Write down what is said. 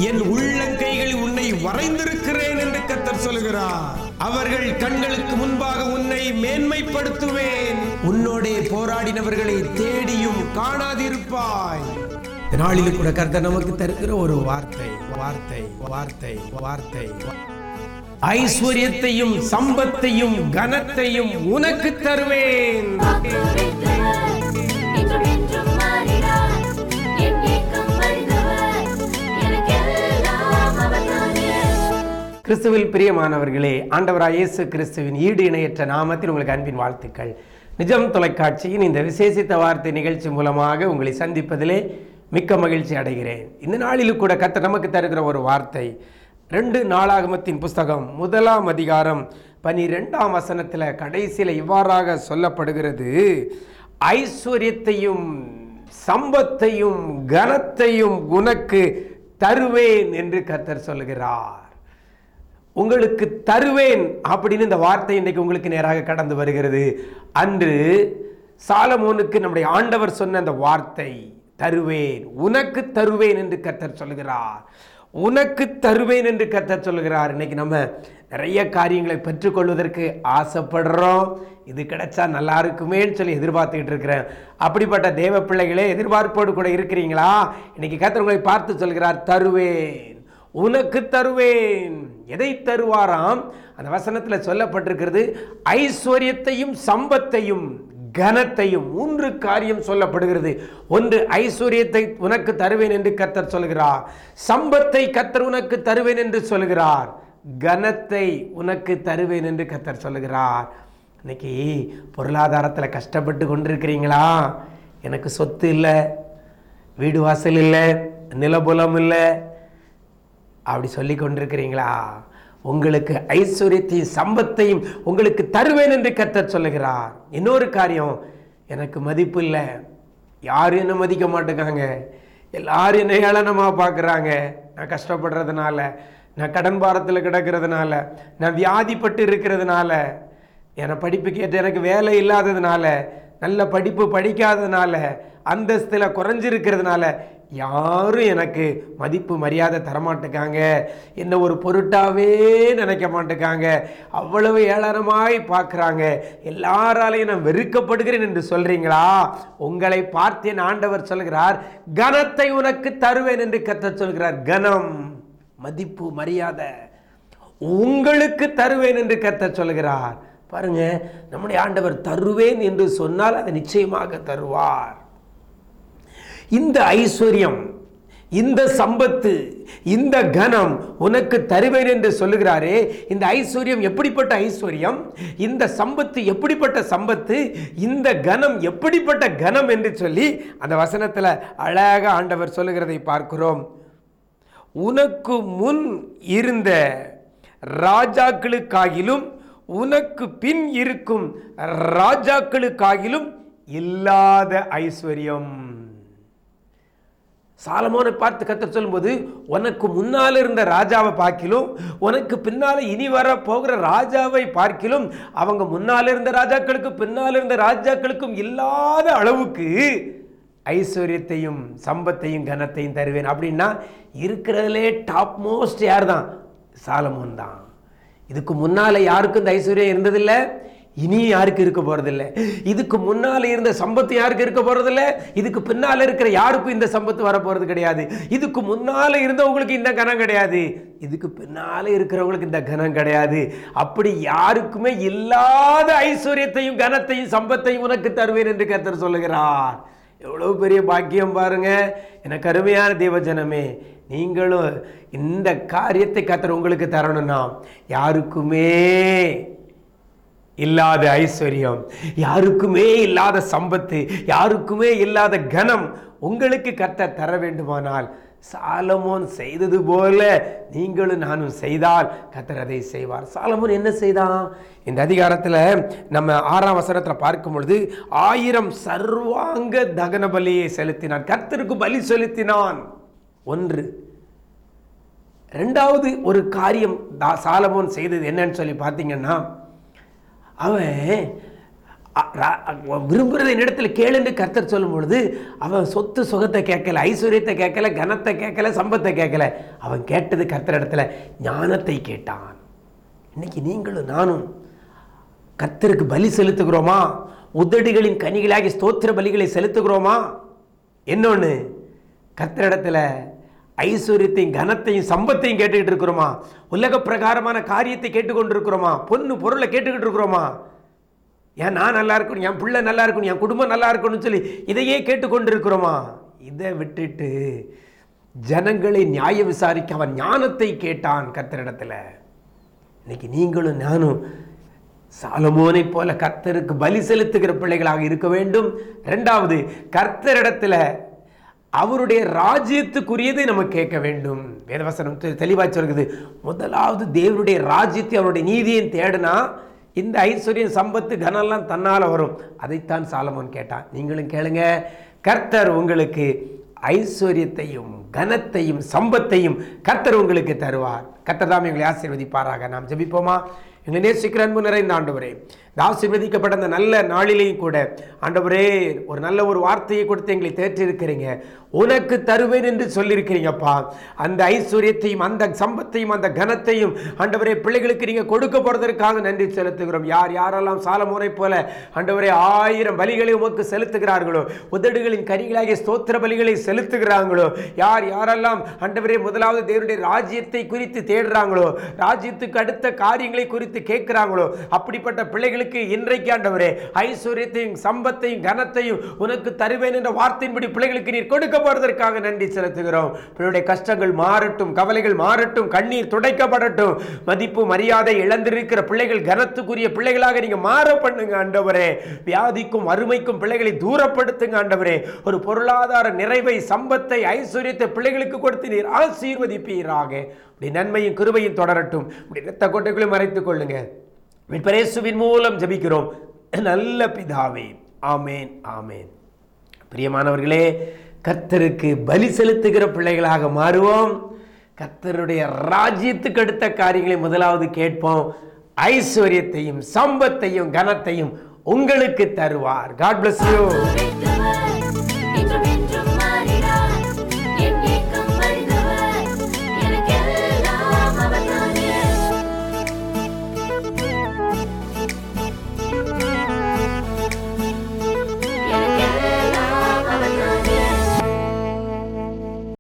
என் உள்ளங்கைகளில் உன்னை வரைந்திருக்கிறேன் என்று கர்த்தர் சொல்கிறார் அவர்கள் கண்களுக்கு முன்பாக உன்னை மேன்மைப்படுத்துவேன் உன்னோடே போராடினவர்களை தேடியும் காணாதிருப்பாய் இந்த நாளில் கூட கர்த்தர் நமக்கு தருகிற ஒரு வார்த்தை வார்த்தை வார்த்தை வார்த்தை ஐஸ்வர்யத்தையும் சம்பத்தையும் கனத்தையும் உனக்கு தருவேன் வாக்குரைத்தவர், இன்றும் மாறினார். என் ஏக்கம் அறிந்தவர், எனக்கெல்லாம் அவர்தானே. கிறிஸ்துவில் பிரியமானவர்களே ஆண்டவராய் இயேசு கிறிஸ்துவின் ஈடு இணையற்ற நாமத்தில் உங்களுக்கு அன்பின் வாழ்த்துக்கள் நிஜம் தொலைக்காட்சியின் இந்த விசேஷித்த வார்த்தை நிகழ்ச்சி மூலமாக உங்களை சந்திப்பதிலே மிக்க மகிழ்ச்சி அடைகிறேன் இந்த நாளிலும் கூட கர்த்தர் நமக்கு தருகிற ஒரு வார்த்தை ரெண்டு நாளாகமத்தின் புஸ்தகம் முதலாம் அதிகாரம் பனிரெண்டாம் வசனத்தில் கடைசியில் இவ்வாறாக சொல்லப்படுகிறது ஐஸ்வர்யத்தையும் சம்பத்தையும் கனத்தையும் உனக்கு தருவேன் என்று கர்த்தர் சொல்கிறார் உங்களுக்கு தருவேன் அப்படின்னு இந்த வார்த்தை இன்றைக்கு உங்களுக்கு நேராக கடந்து வருகிறது அன்று சாலமோனுக்கு நம்முடைய ஆண்டவர் சொன்ன அந்த வார்த்தை தருவேன் உனக்கு தருவேன் என்று கர்த்தர் சொல்கிறார் உனக்கு தருவேன் என்று கர்த்தர் சொல்கிறார் இன்னைக்கு நம்ம நிறைய காரியங்களை பெற்றுக்கொள்வதற்கு ஆசைப்படுறோம் இது கிடைச்சா நல்லா இருக்குமேன்னு சொல்லி எதிர்பார்த்துக்கிட்டு இருக்கிறேன் அப்படிப்பட்ட தேவ பிள்ளைகளே எதிர்பார்ப்போடு கூட இருக்கிறீங்களா இன்னைக்கு கர்த்தர் உங்களை பார்த்து சொல்கிறார் தருவேன் உனக்கு தருவேன் எதை தருவாராம் அந்த வசனத்தில் சொல்லப்பட்டிருக்கிறது ஐஸ்வர்யத்தையும் சம்பத்தையும் கனத்தையும் மூன்று காரியம் சொல்லப்படுகிறது ஒன்று ஐஸ்வர்யத்தை உனக்கு தருவேன் என்று கர்த்தர் சொல்கிறார் சம்பத்தை கர்த்தர் உனக்கு தருவேன் என்று சொல்கிறார் கனத்தை உனக்கு தருவேன் என்று கர்த்தர் சொல்கிறார் இன்னைக்கு பொருளாதாரத்தில் கஷ்டப்பட்டு கொண்டிருக்கிறீங்களா எனக்கு சொத்து இல்லை வீடு வாசல் இல்லை நிலபுலம் இல்லை அப்படி சொல்லி கொண்டிருக்கிறீங்களா உங்களுக்கு ஐஸ்வர்யத்தையும் சம்பத்தையும் உங்களுக்கு தருவேன் என்று கர்த்தர் சொல்லுகிறார் இன்னொரு காரியம் எனக்கு மதிப்பு இல்லை யாரும் என்ன மதிக்க மாட்டேங்காங்க எல்லாரும் என்ன ஏளனமாக பார்க்குறாங்க நான் கஷ்டப்படுறதுனால நான் கடன் பாரத்தில் கிடக்கிறதுனால நான் வியாதிப்பட்டு இருக்கிறதுனால என்னை படிப்பு கேட்டு எனக்கு வேலை இல்லாததுனால நல்ல படிப்பு படிக்காததுனால அந்தஸ்தில் குறைஞ்சிருக்கிறதுனால யாரும் எனக்கு மதிப்பு மரியாதை தரமாட்டேக்காங்க என்ன ஒரு பொருட்டாவே நினைக்க மாட்டேக்காங்க அவ்வளவு ஏளனமாய் பார்க்குறாங்க எல்லாராலையும் நான் வெறுக்கப்படுகிறேன் என்று சொல்றீங்களா உங்களை பார்த்து என் ஆண்டவர் சொல்கிறார் கனத்தை உனக்கு தருவேன் என்று கத்த சொல்கிறார் கனம் மதிப்பு மரியாதை உங்களுக்கு தருவேன் என்று கத்த சொல்கிறார் பாருங்க நம்முடைய ஆண்டவர் தருவேன் என்று சொன்னால் அதை நிச்சயமாக தருவார் இந்த ஐஸ்வர்யம் இந்த சம்பத்து இந்த கனம் உனக்கு தருவேன் என்று சொல்லுகிறாரே இந்த ஐஸ்வர்யம் எப்படிப்பட்ட ஐஸ்வர்யம் இந்த சம்பத்து எப்படிப்பட்ட சம்பத்து இந்த கனம் எப்படிப்பட்ட கனம் என்று சொல்லி அந்த வசனத்தில் அழகாக ஆண்டவர் சொல்லுகிறதை பார்க்கிறோம் உனக்கு முன் இருந்த ராஜாக்களுக்காகிலும் உனக்கு பின் இருக்கும் ராஜாக்களுக்காகிலும் இல்லாத ஐஸ்வர்யம் சாலமோனை பார்த்து கத்தர் சொல்லும்போது உனக்கு முன்னால் இருந்த ராஜாவை பார்க்கிலும் உனக்கு பின்னால் இனி வர போகிற ராஜாவை பார்க்கிலும் அவங்க முன்னால் இருந்த ராஜாக்களுக்கு பின்னால் இருந்த ராஜாக்களுக்கும் இல்லாத அளவுக்கு ஐஸ்வர்யத்தையும் சம்பத்தையும் கனத்தையும் தருவேன் அப்படின்னா இருக்கிறதுலே டாப் மோஸ்ட் யார் தான் சாலமோன் தான் இதுக்கு முன்னால யாருக்கும் இந்த ஐஸ்வர்யம் இருந்ததில்லை இனி யாருக்கு இருக்க போறதில்ல இதுக்கு முன்னால இருந்த சம்பத்து யாருக்கு இருக்க போறதில்ல இதுக்கு பின்னால இருக்கிற யாருக்கும் இந்த சம்பத்து வர போறது கிடையாது இதுக்கு முன்னால இருந்தவங்களுக்கு இந்த கனம் கிடையாது இதுக்கு பின்னால இருக்கிறவங்களுக்கு இந்த கனம் கிடையாது அப்படி யாருக்குமே இல்லாத ஐஸ்வர்யத்தையும் கனத்தையும் சம்பத்தையும் உனக்கு தருவேன் என்று கர்த்தர் சொல்லுகிறார் எவ்வளவு பெரிய பாக்கியம் பாருங்க எனக்கு அருமையான தேவஜனமே நீங்களும் இந்த காரியத்தை கர்த்தர் உங்களுக்கு தரணும்னா யாருக்குமே இல்லாத ஐஸ்வர்யம் யாருக்குமே இல்லாத சம்பத்து யாருக்குமே இல்லாத கனம் உங்களுக்கு கர்த்தர் தர வேண்டுமானால் சாலமோன் செய்தது போல நீங்களும் நானும் செய்தால் கர்த்தர் அதை செய்வார் சாலமோன் என்ன செய்தான் இந்த அதிகாரத்தில் நம்ம ஆறாம் வசனத்தில் பார்க்கும் பொழுது ஆயிரம் சர்வாங்க தகன பலியை செலுத்தினான் கர்த்தருக்கு பலி செலுத்தினான் ஒன்று ரெண்டாவது ஒரு காரியம் தா- சாலமோன் செய்தது என்னன்னு சொல்லி பார்த்தீங்கன்னா அவன் அ- ரா- அவன் விரும்புகிறத என்னிடத்துல கேளுன்னு கர்த்தர் சொல்லும் பொழுது அவன் சொத்து சுகத்தை கேட்கல ஐஸ்வர்யத்தை கேட்கல கனத்தை கேட்கல சம்பத்தை கேட்கல அவன் கேட்டது கர்த்தர் இடத்துல ஞானத்தை கேட்டான் இன்னைக்கு நீங்களும் நானும் கர்த்தருக்கு பலி செலுத்துகிறோமா உதடுகளின் கனிகளாகி ஸ்தோத்திர பலிகளை செலுத்துகிறோமா இன்னொன்று கர்த்தரிடத்துல ஐஸ்வர்யத்தையும் கனத்தையும் சம்பத்தையும் கேட்டுக்கிட்டு இருக்கிறோமா உலக பிரகாரமான காரியத்தை கேட்டுக்கொண்டு இருக்கிறோமா பொண்ணு பொருளை கேட்டுக்கிட்டு இருக்கிறோமா ஏன் நான் நல்லா இருக்கணும் என் பிள்ளை நல்லா இருக்கணும் என் குடும்பம் நல்லா இருக்கணும்னு சொல்லி இதையே கேட்டுக்கொண்டு இருக்கிறோமா இதை விட்டுட்டு ஜனங்களை நியாயம் விசாரிக்க அவன் ஞானத்தை கேட்டான் கர்த்தரிடத்துல இன்னைக்கு நீங்களும் நானும் சாலமோனை போல கர்த்தருக்கு பலி செலுத்துகிற பிள்ளைகளாக இருக்க வேண்டும் ரெண்டாவது கர்த்தரிடத்துல அவருடைய ராஜ்யத்துக்குரியதை நம்ம கேட்க வேண்டும் வேதவசனம் தெ- தெளிவா சொல்கிறது முதலாவது தேவனுடைய ராஜ்யத்தை அவருடைய நீதியையும் தேடினா இந்த ஐஸ்வர்யம் சம்பத்து கனம்லாம் தன்னால் வரும் அதைத்தான் சாலமோன் கேட்டான் நீங்களும் கேளுங்க கர்த்தர் உங்களுக்கு ஐஸ்வர்யத்தையும் கனத்தையும் சம்பத்தையும் கர்த்தர் உங்களுக்கு தருவார் கர்த்தர் தாம் எங்களை ஆசீர்வதிப்பாராக நாம் ஜெபிப்போமா எங்களை நேசிக்கிற அன்பு நிறைந்த ஆண்டவரே இந்த ஆசீர்வதிக்கப்பட்ட அந்த நல்ல நாளிலேயும் கூட ஆண்டவரே ஒரு நல்ல ஒரு வார்த்தையை கொடுத்து எங்களை தேற்றிருக்கிறீங்க உனக்கு தருவேன் என்று சொல்லியிருக்கிறீங்கப்பா அந்த ஐஸ்வர்யத்தையும் அந்த சம்பத்தையும் அந்த கனத்தையும் ஆண்டவரே பிள்ளைகளுக்கு நீங்கள் கொடுக்க போறதற்காக நன்றி செலுத்துகிறோம் யார் யாரெல்லாம் சாலமோனை போல ஆண்டவரே ஆயிரம் பலிகளை உமக்கு செலுத்துகிறார்களோ உதடுகளின் கனிகளாகிய ஸ்தோத்திர பலிகளை செலுத்துகிறாங்களோ யார் யாரெல்லாம் ஆண்டவரே முதலாவது தேவனுடைய ராஜ்யத்தை குறித்து தேடுறாங்களோ ராஜ்யத்துக்கு அடுத்த காரியங்களை குறித்து கேட்கிறாங்களோ அப்படிப்பட்ட பிள்ளைகளுக்கு இன்றைக்கு ஆண்டவரே ஐஸ்வர்யத்தையும் சம்பத்தையும் கனத்தையும் உனக்கு தருவேன் என்ற வார்த்தையின்படி பிள்ளைகளுக்கு நீர் கொடுக்க போறதற்காக நன்றி செலுத்துகிறோம் பிள்ளையுடைய கஷ்டங்கள் மாறட்டும் கவலைகள் மாறட்டும் கண்ணீர் துடைக்கப்படட்டும் மதிப்பு மரியாதை இழந்திருக்கிற பிள்ளைகள் கனத்துக்குரிய பிள்ளைகளாக நீங்க மாற பண்ணுங்க ஆண்டவரே வியாதிக்கும் வறுமைக்கும் பிள்ளைகளை தூரப்படுத்துங்க ஆண்டவரே ஒரு பொருளாதார நிறைவை சம்பத்தை ஐஸ்வர்யத்தை பிள்ளைகளுக்கு கொடுத்து நீர் ஆசீர்வதிப்பீராக இப்படி நன்மையும் கிருபையும் தொடரட்டும் இப்படி இரத்த கொட்டைகளையும் மறைத்துக் கொள்ளுங்க மீட்பரேசுவின் மூலம் ஜெபிக்கிறோம் நல்ல பிதாவே ஆமேன் ஆமேன் பிரியமானவர்களே கர்த்தருக்கு பலி செலுத்துகிற பிள்ளைகளாக மாறுவோம் கர்த்தருடைய ராஜ்யத்துக்கு அடுத்த காரியங்களை முதலாவது கேட்போம் ஐஸ்வர்யத்தையும் சம்பத்தையும் கனத்தையும் உங்களுக்கு தருவார் காட் bless you